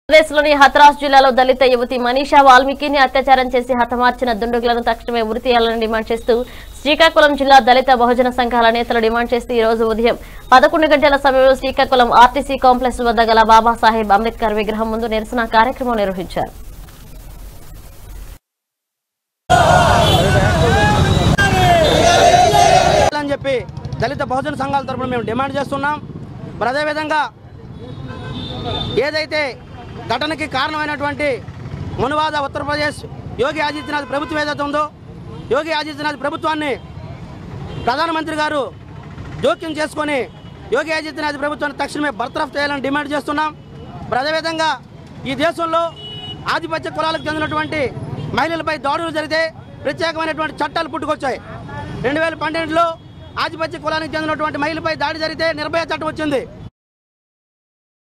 ఆంధ్రప్రదేశ్లోని హత్రాస్ జిల్లాలో దళిత యువతి మనీషా వాల్మీకిని అత్యాచారం చేసి హతమార్చిన దుండగులను తక్షణమే ఉరి తీయాలని డిమాండ్ చేస్తూ శ్రీకాకుళం జిల్లా దళిత బహుజన సంఘాల నేతలు డిమాండ్ చేస్తూ ఈ రోజు ఉదయం పదకొండు గంటల సమయంలో శ్రీకాకుళం ఆర్టీసీ కాంప్లెక్స్ వద్ద గల బాబాసాహెబ్ అంబేద్కర్ విగ్రహం ముందు నిరసన కార్యక్రమం నిర్వహించారు అని చెప్పి దళిత బహుజన సంఘాల తరపున మేము డిమాండ్ చేస్తున్నాం మరి అదేవిధంగా ఏదైతే ఘటనకి కారణమైనటువంటి మునువాద ఉత్తరప్రదేశ్ యోగి ఆదిత్యనాథ్ ప్రభుత్వం ఏదైతే ఉందో యోగి ఆదిత్యనాథ్ ప్రభుత్వాన్ని ప్రధానమంత్రి గారు జోక్యం చేసుకొని యోగి ఆదిత్యనాథ్ ప్రభుత్వాన్ని తక్షణమే బర్తరఫ్ చేయాలని డిమాండ్ చేస్తున్నాం మరి అదేవిధంగా ఈ దేశంలో ఆధిపత్య కులాలకు చెందినటువంటి మహిళలపై దాడులు జరిగితే ప్రత్యేకమైనటువంటి చట్టాలు పుట్టుకొచ్చాయి రెండు వేల పన్నెండులో ఆధిపత్య కులానికి చెందినటువంటి మహిళలపై దాడి జరిగితే నిర్భయ చట్టం వచ్చింది